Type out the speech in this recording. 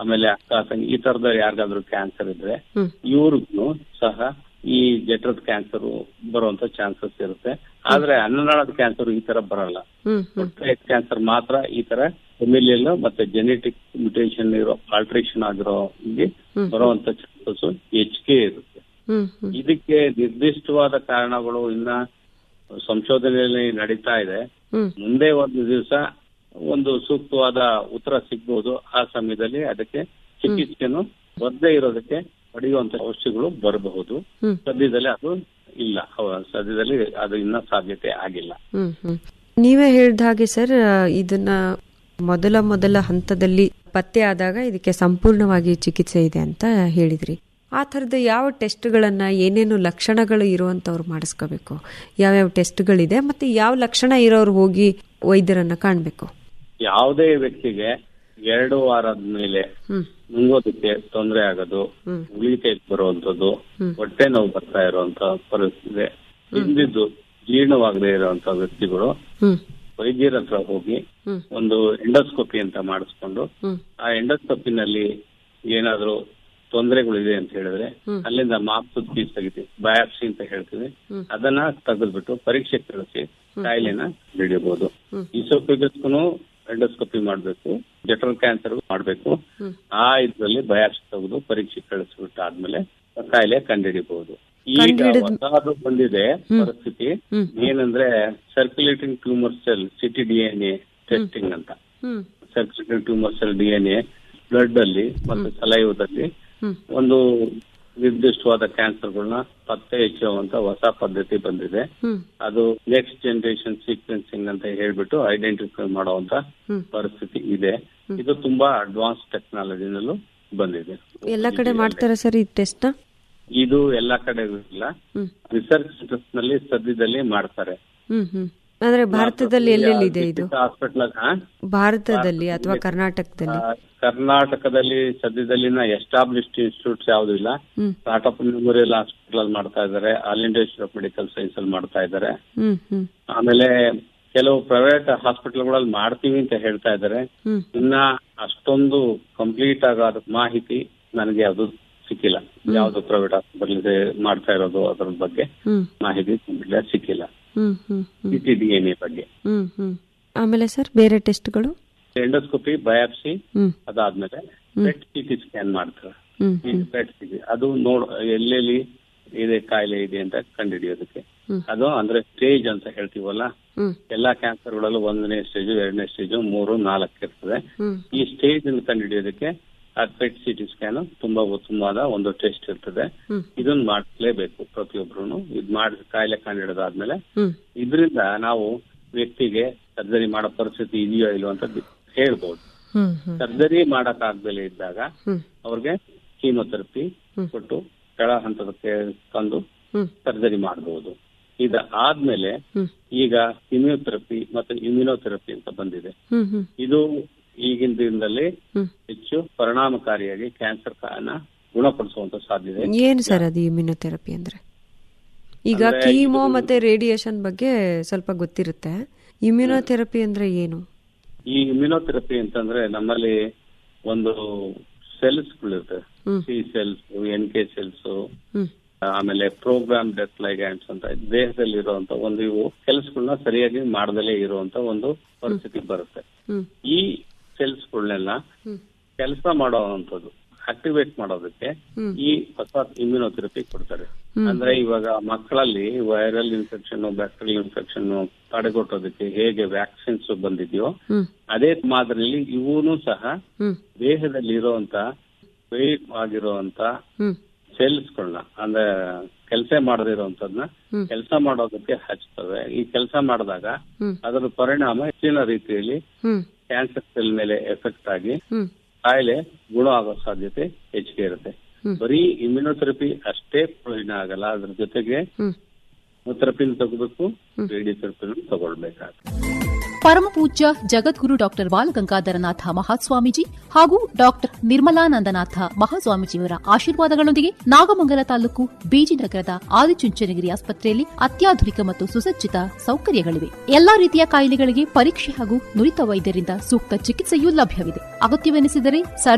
ಆಮೇಲೆ ಅಕ್ಕ ತಂಗಿ ಈ ತರದ ಯಾರಿಗಾದ್ರೂ ಕ್ಯಾನ್ಸರ್ ಇದ್ರೆ ಹ್ಮ್ ಇವ್ರಿಗೂ ಸಹ ಈ ಜಠರದ ಕ್ಯಾನ್ಸರ್ ಬರುವಂತ ಚಾನ್ಸಸ್ ಇರುತ್ತೆ ಆದ್ರೆ ಅನ್ನನಾಳದ ಕ್ಯಾನ್ಸರ್ ಈ ತರ ಬರಲ್ಲ ಹ್ಮ್ ಹ್ಮ್ ಹೊಟ್ಟೆ ಕ್ಯಾನ್ಸರ್ ಮಾತ್ರ ಈ ತರ ಫೆಮಿಲಿಯಲ್ ಮತ್ತೆ ಜೆನೆಟಿಕ್ ಮ್ಯುಟೇಷನ್ ಇರೋ ಆಲ್ಟ್ರೇಷನ್ ಆಗಿರೋ ಹ್ಮ್. ಬರುವಂತ ಚಾನ್ಸಸ್ ಹೆಚ್ಚಿಗೆ ಇರುತ್ತೆ ಹ್ಮ್ ಹ್ಮ್ ಇದಕ್ಕೆ ನಿರ್ದಿಷ್ಟವಾದ ಕಾರಣಗಳು ಇನ್ನ ಸಂಶೋಧನೆಯಲ್ಲಿ ನಡೀತಾ ಇದೆ ಹ್ಮ್ ಮುಂದೆ ಒಂದು ದಿವಸ ಒಂದು ಸೂಕ್ತವಾದ ಉತ್ತರ ಸಿಗ್ಬೋದು ಆ ಸಮಯದಲ್ಲಿ ಅದಕ್ಕೆ ಚಿಕಿತ್ಸೆನು ಒದ್ದೇ ಇರೋದಕ್ಕೆ ಪಡೆಯುವಂತ ಔಷಧಿಗಳು ಬರಬಹುದು ಹ್ಮ್ ಸದ್ಯದಲ್ಲಿ ಅದು ಇಲ್ಲ ಅವ- ಸದ್ಯದಲ್ಲಿ ಅದು ಇನ್ನ ಸಾಧ್ಯತೆ ಆಗಿಲ್ಲ ಹ್ಮ್ ಹ್ಮ್ ನೀವೇ ಹೇಳ್ದ ಹಾಗೆ ಸರ್ ಇದನ್ನ ಮೊದಲ ಮೊದಲ ಹಂತದಲ್ಲಿ ಪತ್ತೆ ಆದಾಗ ಇದಕ್ಕೆ ಸಂಪೂರ್ಣವಾಗಿ ಚಿಕಿತ್ಸೆ ಇದೆ ಅಂತ ಹೇಳಿದ್ರಿ ಆ ಥರದ ಯಾವ ಟೆಸ್ಟ್ಗಳನ್ನ ಏನೇನು ಲಕ್ಷಣಗಳು ಇರುವಂತವ್ರು ಮಾಡಿಸ್ಕೋಬೇಕು ಯಾವ್ಯಾವ ಟೆಸ್ಟ್ಗಳಿದೆ ಮತ್ತೆ ಯಾವ ಲಕ್ಷಣ ಇರೋರು ಹೋಗಿ ವೈದ್ಯರನ್ನ ಕಾಣ್ಬೇಕು ಯಾವುದೇ ವ್ಯಕ್ತಿಗೆ ಎರಡು ವಾರದ ಮೇಲೆ ಹ್ಮ್ ನುಂಗೋದಕ್ಕೆ ತೊಂದರೆ ಆಗೋದು ಹ್ಮ್. ಉಳಿಕೆ ಬರುವಂತದ್ದು ಹ್ಮ್. ಹೊಟ್ಟೆ ನೋವು ಬರ್ತಾ ಇರುವಂತ ಪರಿಸ್ಥಿತಿ ಹಿಂದಿದ್ದು ಜೀರ್ಣವಾಗದೇ ಇರುವಂತ ವ್ಯಕ್ತಿಗಳು ಹ್ಮ್ ವೈದ್ಯರ ಹತ್ರ ಹೋಗಿ ಹ್ಮ್ ಒಂದು ಎಂಡೋಸ್ಕೋಪಿ ಅಂತ ಮಾಡಿಸ್ಕೊಂಡು ಹ್ಮ್ ಆ ಎಂಡೋಸ್ಕೋಪಿನಲ್ಲಿ ಏನಾದ್ರೂ ತೊಂದರೆಗಳಿದೆ ಅಂತ ಹೇಳಿದ್ರೆ ಹ್ಮ್. ಅಲ್ಲಿಂದ ಮಾಪ್ಸದ ಪೀಸ್ ತೆಗಿತೀವಿ ಬಯಾಪ್ಸಿ ಅಂತ ಹೇಳ್ತೀವಿ ಹ್ಮ್. ಅದನ್ನ ತೆಗೆದ್ಬಿಟ್ಟು ಪರೀಕ್ಷೆ ಕಳಿಸಿ ಕಾಯಿಲೆನ ಹಿಡಿಯಬಹುದು ಹ್ಮ್. ಈಸೋಫಿಗಸ್ಗೂ ಎಂಡೋಸ್ಕೋಪಿ ಮಾಡ್ಬೇಕು ಜಠರ ಕ್ಯಾನ್ಸರ್ ಮಾಡ್ಬೇಕು ಹ್ಮ್. ಆ ಇದ್ರಲ್ಲಿ ಬಯಾಪ್ಸಿ ತೆಗೆದು ಪರೀಕ್ಷೆ ಕಳಿಸ್ಬಿಟ್ಟು ಆದ್ಮೇಲೆ ಕಾಯಿಲೆ ಕಂಡುಹಿಡಿಬಹುದು ಈಗ ಕಂಡ್ಹಿಡಿದ್- ಹೊಸದು ಬಂದಿದೆ ಹ್ಮ್. ಪರಿಸ್ಥಿತಿ ಹ್ಮ್. ಏನಂದ್ರೆ circulating tumour cell C T D N A testing ಅಂತ ಹ್ಮ್ circulating tumour cell D N A blood ಅಲ್ಲಿ ಮತ್ತು ಸಲೈವದಲ್ಲಿ ಹ್ಮ್ ಒಂದು ನಿರ್ದಿಷ್ಟವಾದ ಕ್ಯಾನ್ಸರ್ಗಳನ್ನ ಪತ್ತೆ ಹಚ್ಚುವಂತ ಹೊಸ ಪದ್ಧತಿ ಬಂದಿದೆ ಹ್ಮ್ ಅದು ನೆಕ್ಸ್ಟ್ ಜನರೇಷನ್ ಸೀಕ್ವೆನ್ಸಿಂಗ್ ಅಂತ ಹೇಳ್ಬಿಟ್ಟು ಐಡೆಂಟಿಫೈ ಮಾಡುವಂತ ಹ್ಮ್ ಪರಿಸ್ಥಿತಿ ಇದೆ ಇದು ತುಂಬಾ ಅಡ್ವಾನ್ಸ್ ಟೆಕ್ನಾಲಜಿನಲ್ಲೂ ಬಂದಿದೆ ಎಲ್ಲ ಕಡೆ ಮಾಡ್ತಾರ ಸರ್ ಈ ಟೆಸ್ಟ್ ನ ಇದು ಎಲ್ಲಾ ಕಡೆ ಇಲ್ಲ ಹ್ಮ್ ರಿಸರ್ಚ್ ಸೆಂಟರ್ಸ್ ನಲ್ಲಿ ಸದ್ಯದಲ್ಲಿ ಮಾಡ್ತಾರೆ ಹ್ಮ್ ಹ್ಮ್ ಅಂದ್ರೆ ಭಾರತದಲ್ಲಿ ಎಲ್ಲೆಲ್ಲಿದೆ ಇದು ಹಾಸ್ಪಿಟಲ್ ಭಾರತದಲ್ಲಿ ಅಥವಾ ಕರ್ನಾಟಕದಲ್ಲಿ ಕರ್ನಾಟಕದಲ್ಲಿ ಸದ್ಯದಲ್ಲಿನ ಎಸ್ಟಾಬ್ಲಿಷ್ಡ್ ಇನ್ಸ್ಟಿಟ್ಯೂಟ್ಸ್ ಯಾವ್ದು ಇಲ್ಲ ಹ್ಮ್ ಸ್ಟಾರ್ಟ್ಅಪ್ ಮೆಮೋರಿಯಲ್ ಹಾಸ್ಪಿಟಲ್ ಅಲ್ಲಿ ಮಾಡ್ತಾ ಇದ್ದಾರೆ All India Institute of Medical Science ಅಲ್ಲಿ ಮಾಡ್ತಾ ಇದ್ದಾರೆ ಹ್ಮ್ ಹ್ಮ್ ಆಮೇಲೆ ಕೆಲವು ಪ್ರೈವೇಟ್ ಹಾಸ್ಪಿಟಲ್ಗಳಲ್ಲಿ ಮಾಡ್ತೀವಿ ಅಂತ ಹೇಳ್ತಾ ಇದ್ದಾರೆ ಹ್ಮ್ ಇನ್ನ ಅಷ್ಟೊಂದು ಕಂಪ್ಲೀಟ್ ಆಗಾದ ಮಾಹಿತಿ ನನಗೆ ಅದು ಸಿಕ್ಕಿಲ್ಲ ಯಾವ್ದು ಪ್ರೈವೇಟ್ ಹಾಸ್ಪಿಟಲ್ ಮಾಡ್ತಾ ಇರೋದು ಅದ್ರ ಬಗ್ಗೆ ಹ್ಮ್ ಮಾಹಿತಿ ಕಂಪ್ಲೀಟ್ ಸಿಕ್ಕಿಲ್ಲ ಹ್ಮ್ ಹ್ಮ್ ಹ್ಮ್ ಸಿ ಡಿ ಎನ್ ಎ ಬಗ್ಗೆ ಹ್ಮ್ ಹ್ಮ್ ಆಮೇಲೆ ಸರ್ ಬೇರೆ ಟೆಸ್ಟ್ಗಳು ಎಂಡೋಸ್ಕೋಪಿ ಬಯಾಪ್ಸಿ ಹ್ಮ್ ಅದಾದ್ಮೇಲೆ ಪೆಟ್ ಸಿಟಿ ಸ್ಕ್ಯಾನ್ ಮಾಡ್ತಾರೆ ಹ್ಮ್ ಈ ಪೆಟ್ ಸಿಟಿ ಅದು ನೋಡ್ ಎಲ್ಲೆಲ್ಲಿ ಇದೆ ಕಾಯಿಲೆ ಇದೆ ಅಂತ ಕಂಡುಹಿಡಿಯೋದಕ್ಕೆ ಹ್ಮ್. ಅದು ಅಂದ್ರೆ ಸ್ಟೇಜ್ ಅಂತ ಹೇಳ್ತೀವಲ್ಲ ಹ್ಮ್ ಎಲ್ಲಾ ಕ್ಯಾನ್ಸರ್ಗಳಲ್ಲೂ ಒಂದನೇ ಸ್ಟೇಜು ಎರಡನೇ ಸ್ಟೇಜು ಮೂರು ನಾಲ್ಕು ಇರ್ತದೆ ಹ್ಮ್ ಈ ಸ್ಟೇಜ್ ಅನ್ನು ಕಂಡುಹಿಡಿಯೋದಕ್ಕೆ ಆ ಪೆಟ್ ಸಿಟಿ ಸ್ಕ್ಯಾನ್ ತುಂಬಾ ಉತ್ತಮವಾದ ಒಂದು ಟೆಸ್ಟ್ ಇರ್ತದೆ ಹ್ಮ್ ಇದನ್ನ ಮಾಡಿಸ್ಲೇಬೇಕು ಪ್ರತಿಯೊಬ್ರು ಇದ್ ಮಾಡಿ ಕಾಯಿಲೆ ಕಂಡುಹಿಡಿದಾದ್ಮೇಲೆ ಹ್ಮ್ ಇದರಿಂದ ನಾವು ವ್ಯಕ್ತಿಗೆ ಸರ್ಜರಿ ಮಾಡೋ ಪರಿಸ್ಥಿತಿ ಇದೆಯೋ ಇಲ್ವೋ ಅಂತ ಬಿ- ಹೇಳ್ಬೋದು ಹ್ಮ್ ಹ್ಮ್ ಸರ್ಜರಿ ಮಾಡಕ್ ಆಗ್ದಲೇ ಇದ್ದಾಗ ಹ್ಮ್ ಅವ್ರಿಗೆ ಕೀಮೋಥೆರಪಿ ಹ್ಮ್. ಕೊಟ್ಟು ಕೆಳ ಹಂತದಕ್ಕೆ ತಂದು ಹ್ಮ್ ಸರ್ಜರಿ ಮಾಡಬಹುದು ಇದ ಆದ್ಮೇಲೆ ಹ್ಮ್ ಈಗ ಇಮ್ಯುನೋಥೆರಪಿ ಮತ್ತೆ ಇಮ್ಯುನೋಥೆರಪಿ ಅಂತ ಬಂದಿದೆ ಹ್ಮ್ ಹ್ಮ್ ಇದು ಈಗಿನ ದಿನದಲ್ಲಿ ಹ್ಮ್ ಹೆಚ್ಚು ಪರಿಣಾಮಕಾರಿಯಾಗಿ ಕ್ಯಾನ್ಸರ್ ನ ಗುಣಪಡಿಸುವಂತ ಸಾಧ್ಯತೆ ಏನು ಸರ್ ಅದು ಇಮ್ಯುನೋಥೆರಪಿ ಅಂದ್ರೆ ಈಗ ಅಂದ್ರೆ ಕೀಮೋ ಇದು- ಮತ್ತೆ ರೇಡಿಯೇಷನ್ ಬಗ್ಗೆ ಸ್ವಲ್ಪ ಗೊತ್ತಿರುತ್ತೆ ಇಮ್ಯುನೋಥೆರಪಿ ಅಂದ್ರೆ ಏನು ಈ ಇಮ್ಯುನೋಥೆರಪಿ ಅಂತಂದ್ರೆ ನಮ್ಮಲ್ಲಿ ಒಂದು ಸೆಲ್ಸ್ ಗಳಿರ್ತವೆ ಹ್ಮ್. C cells N K cells ಹ್ಮ್ ಆಮೇಲೆ ಪ್ರೋಗ್ರಾಮ್ ಡೆತ್ ಲೈಗ್ಯಾಂಡ್ಸ್ ಅಂತ ದೇಹದಲ್ಲಿ ಇರುವಂತ ಒಂದು ಇವು ಕೆಲಸಗಳನ್ನ ಸರಿಯಾಗಿ ಮಾಡದಲೇ ಇರುವಂತ ಒಂದು ಪರಿಸ್ಥಿತಿ ಬರುತ್ತೆ ಹ್ಮ್ ಈ ಸೆಲ್ಸ್ಗಳನ್ನೆಲ್ಲ ಹ್ಮ್ ಕೆಲಸ ಮಾಡುವಂತದ್ದು ಆಕ್ಟಿವೇಟ್ ಮಾಡೋದಕ್ಕೆ ಹ್ಮ್. ಈ ಹೊಸ ಇಮ್ಯುನೋಥೆರಪಿ ಕೊಡ್ತಾರೆ ಹ್ಮ್. ಅಂದ್ರೆ ಇವಾಗ ಮಕ್ಕಳಲ್ಲಿ ವೈರಲ್ ಇನ್ಫೆಕ್ಷನ್ ಬ್ಯಾಕ್ಟೀರಿಯಲ್ ಇನ್ಫೆಕ್ಷನ್ ತಡೆಗಟ್ಟೋದಕ್ಕೆ ಹೇಗೆ ವ್ಯಾಕ್ಸಿನ್ಸ್ ಬಂದಿದೆಯೋ ಹ್ಮ್ ಅದೇ ಮಾದರಿಯಲ್ಲಿ ಇವನು ಸಹ ಹ್ಮ್ ದೇಹದಲ್ಲಿ ಇರುವಂತ ವೇಟ್ ಆಗಿರುವಂತ ಹ್ಮ್ ಸೆಲ್ಸ್ಗಳನ್ನ ಅಂದ್ರೆ ಕೆಲಸ ಮಾಡದಿರುವಂತದ್ನ ಹ್ಮ್. ಕೆಲಸ ಮಾಡೋದಕ್ಕೆ ಹಚ್ತವೆ ಈ ಕೆಲಸ ಮಾಡಿದಾಗ ಹ್ಮ್ ಅದರ ಪರಿಣಾಮ ಹೆಚ್ಚಿನ ರೀತಿಯಲ್ಲಿ ಹ್ಮ್ ಕ್ಯಾನ್ಸರ್ ಸೆಲ್ ಮೇಲೆ ಎಫೆಕ್ಟ್ ಆಗಿ ಹ್ಮ್ ಕಾಯಿಲೆ ಗುಣ ಆಗೋ ಸಾಧ್ಯತೆ ಹೆಚ್ಚಿಗೆ ಇರುತ್ತೆ ಹ್ಮ್. ಬರೀ ಇಮ್ಯುನೋಥೆರಪಿ ಅಷ್ಟೇ ಪ್ರಯೋಜನ ಆಗಲ್ಲ ಅದ್ರ ಜೊತೆಗೆ ಹ್ಮ್ ಥೆರಪಿನ ತಗೋಬೇಕು ರೇಡಿಯೋಥೆರಪಿನ ತಗೊಳ್ಬೇಕಾಗ್ತದೆ ಪರಮ ಪೂಜ್ಯ ಜಗದ್ಗುರು ಡಾಕ್ಟರ್ ಬಾಲಗಂಗಾಧರನಾಥ ಮಹಾಸ್ವಾಮೀಜಿ ಹಾಗೂ ಡಾಕ್ಟರ್ ನಿರ್ಮಲಾನಂದನಾಥ ಮಹಾಸ್ವಾಮೀಜಿಯವರ ಆಶೀರ್ವಾದಗಳೊಂದಿಗೆ ನಾಗಮಂಗಲ ತಾಲೂಕು ಬೀಜಿನಗರದ ಆದಿಚುಂಚನಗಿರಿ ಆಸ್ಪತ್ರೆಯಲ್ಲಿ ಅತ್ಯಾಧುನಿಕ ಮತ್ತು ಸುಸಜ್ಜಿತ ಸೌಕರ್ಯಗಳಿವೆ ಎಲ್ಲಾ ರೀತಿಯ ಕಾಯಿಲೆಗಳಿಗೆ ಪರೀಕ್ಷೆ ಹಾಗೂ ನುರಿತ ವೈದ್ಯರಿಂದ ಸೂಕ್ತ ಚಿಕಿತ್ಸೆಯೂ ಲಭ್ಯವಿದೆ ಅಗತ್ಯವೆನಿಸಿದರೆ